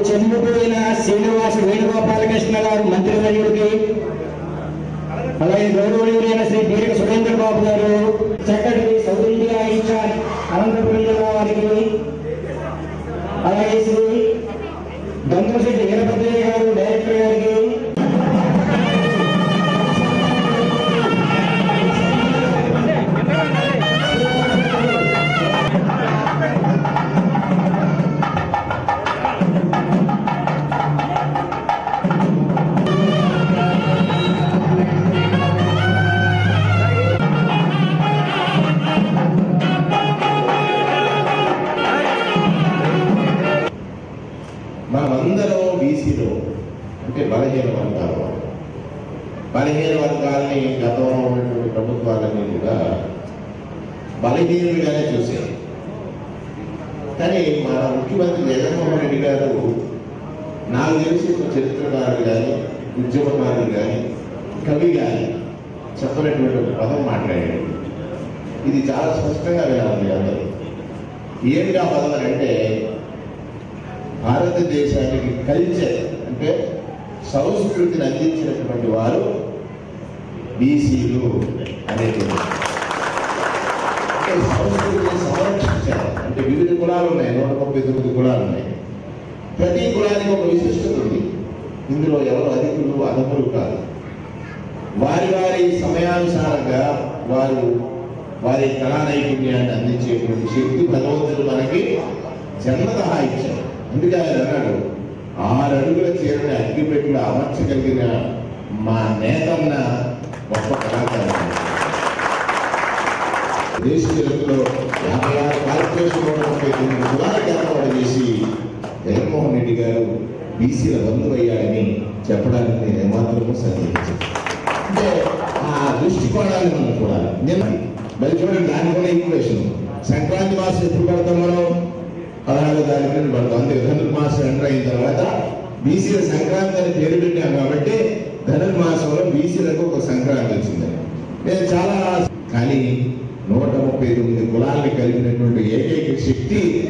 చెంబుపోయిన శ్రీనివాస వేణుగోపాలకృష్ణ గారు మంత్రివర్యుడికి అలాగే గౌరవనీయులైన శ్రీ దీర్ఘ సురేంద్ర బాబు గారు చక్కటి సౌత్ ఇండియా ఇన్ఛార్జ్ అనంతపురం జిల్లా వారికి అలాగే శ్రీ దంతశెట్టి వీరభద్రయ్య గారు డైరెక్టర్ గారికి మనమందరం బీసీలో అంటే బలహీన వర్గాలు బలహీన వర్గాల్ని గతంలో ఉన్నటువంటి ప్రభుత్వాలన్నీ కూడా బలహీనులుగానే చూశారు కానీ మన ముఖ్యమంత్రి జగన్మోహన్ రెడ్డి గారు నాకు తెలిసి ఒక చరిత్రకారుడు కానీ ఉద్యమకారుడు కానీ కవి కానీ చెప్పినటువంటి ఒక పదం మాట్లాడాడు ఇది చాలా స్పష్టంగా వినాలి మీరు అందరూ ఏమిటా పదం అని అంటే భారతదేశానికి కల్చర్ అంటే సంస్కృతిని అందించినటువంటి వారు బీసీలు అనేటువంటి అంటే సంస్కృతిని సంరక్షించారు అంటే వివిధ కులాలు ఉన్నాయి నూట ముప్పై తొమ్మిది కులాలు ఉన్నాయి ప్రతి కులానికి ఒక విశిష్టత ఉంది ఇందులో ఎవరు అధికులు అధములు కాదు వారి వారి సమయానుసారంగా వారు వారి కళా నైపుణ్యాన్ని అందించేటువంటి శక్తి భగవంతుడు మనకి జన్మతః ఇచ్చారు అందుకే ఆయన అన్నాడు ఆరు అడుగుల చీరని అగ్గిపెట్టులు అమర్చగలిగిన మా నేతన్న గొప్ప కళాకారుడు దేశ చరిత్రలో యాభై ఆరు కార్పొరేషన్ ముప్పై తొమ్మిది కులాలకు ఏర్పాటు చేసి జగన్మోహన్ రెడ్డి గారు బీసీల బంధువయ్యాడని చెప్పడానికి నేను ఏమాత్రము సందేహించాను అంటే ఆ దృష్టికోణాన్ని మనం చూడాలి నేను మరి చూడండి దాని కూడా ఈక్వేషన్ సంక్రాంతి మాసం ఎప్పుడు పడతాం మనం పదహారో తారీఖున పడతాం అంటే ధనుర్మాసం ఎంటర్ అయిన తర్వాత బీసీల సంక్రాంతి అని పేరు పెట్టాం కాబట్టి ధనుర్మాసంలో బీసీలకు ఒక సంక్రాంతి వచ్చిందని నేను చాలా కానీ నూట ముప్పై తొమ్మిది కులాల్ని కలిగినటువంటి ఏకైక శక్తి